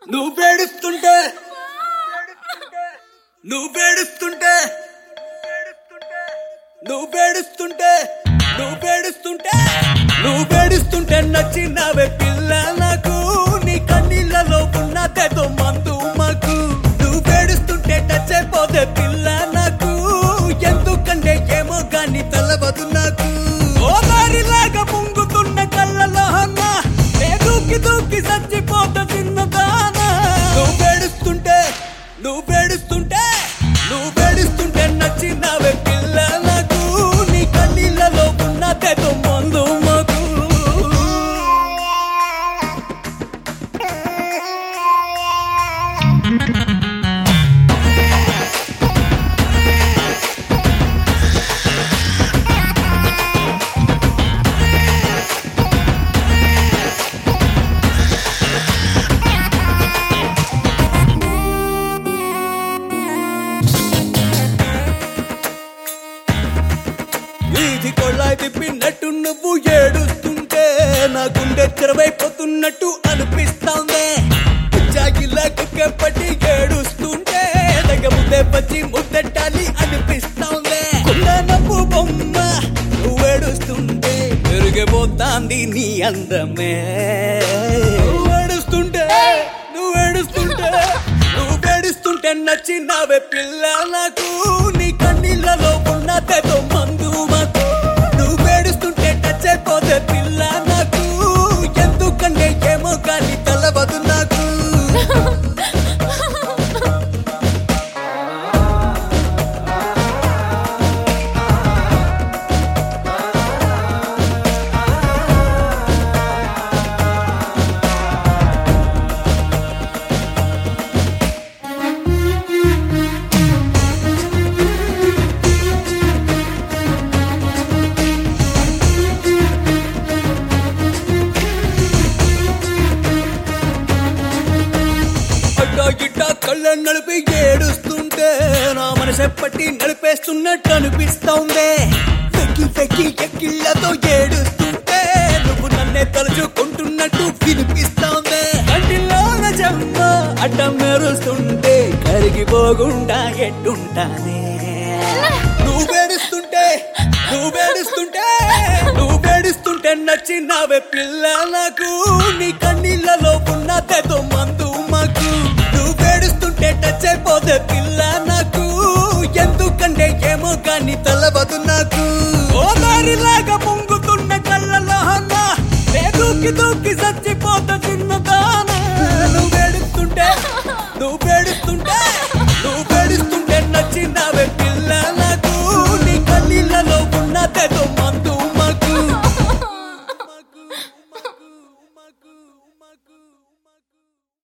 నువ్వు వేడుస్తుంటే నువ్వు వేడుస్తుంటే నువ్వు వేడుస్తుంటే నువ్వు వేడుస్తుంటే నువ్వు వేడుస్తుంటే నచ్చినవే పిల్ల నాకు నీ కన్నీళ్ళలో ఉన్నదేదో మందు మాకు నువ్వు వేడుస్తుంటే టచ్ అయిపోతే పిల్ల నాకు ఎందుకంటే ఏమో గాని తెలవదు నాకు ఓదారిలాగా ముంగుతున్న కళ్ళలో అన్న నే దూకి దూకి చచ్చిపోత చిన్నదానా నువ్వు వేడుస్తుంటే నువ్వు వేడుస్తుంటే నువ్వు వేడుస్తుంటే నచ్చినవే పిల్ల నాకు నీ కన్నీళ్ళలో ఉన్నదేదో మందు మాకు వీధి కొళ్ళాయి తిప్పినట్టు నువ్వు ఏడుస్తుంటే నా గుండె తెరవైపోతున్నట్టు అనిపిస్తాందే జాగిలా కుక్కపట్టి ఏడుస్తుంటే దగ్గ ముద్దే పచ్చి ముద్దెట్టాలి అనిపిస్తాందే కుండ నవ్వు బొమ్మ నువ్వు ఏడుస్తుంటే పెరిగిపోతాంది నీ అందమే నువ్వు ఏడుస్తుంటే నువ్వు ఏడుస్తుంటే నువ్వు ఏడుస్తుంటే నచ్చినవే పిల్ల నాకు నీ కన్నీళ్ళలో ఉన్నదేదో మందు మాకు నువ్వు ఏడుస్తుంటే టచ్ అయిపోతే పిల్ల నాకు ఎందుకంటే ఏమో కానీ తెలవదు నాకు అడ్డా గిట్టా కళ్ళ నడిపి ఏడుస్తుంటే నా మనసు పట్టి నడిపేస్తున్నట్టు అనిపిస్తోంది వెక్కి వెక్కి ఎక్కిళ్ళతో ఏడుస్తుంటే నువ్వు నన్నే తలుచుకుంటున్నట్టు వినిపిస్తోంది కంటిలోన జమ్మ అడ్డం మెరుస్తుంటే కరిగిపోకుండా ఎట్టుంటానే నువ్వు వేడుస్తుంటే నువ్వు వేడుస్తుంటే నువ్వు వేడుస్తుంటే నచ్చినవే పిల్ల నాకు నీ కన్నీళ్ళలో ఉన్నదేదో మందు మాకు నువ్వు వేడుస్తుంటే టచ్ అయిపోతే పిల్ల నాకు ఎందుకంటే ఏమో కానీ తెలవదు నాకు ఓదారిలాగా ముంగుతున్న కళ్ళలో అన్న నే దూకి దూకి చచ్చిపోత చిన్న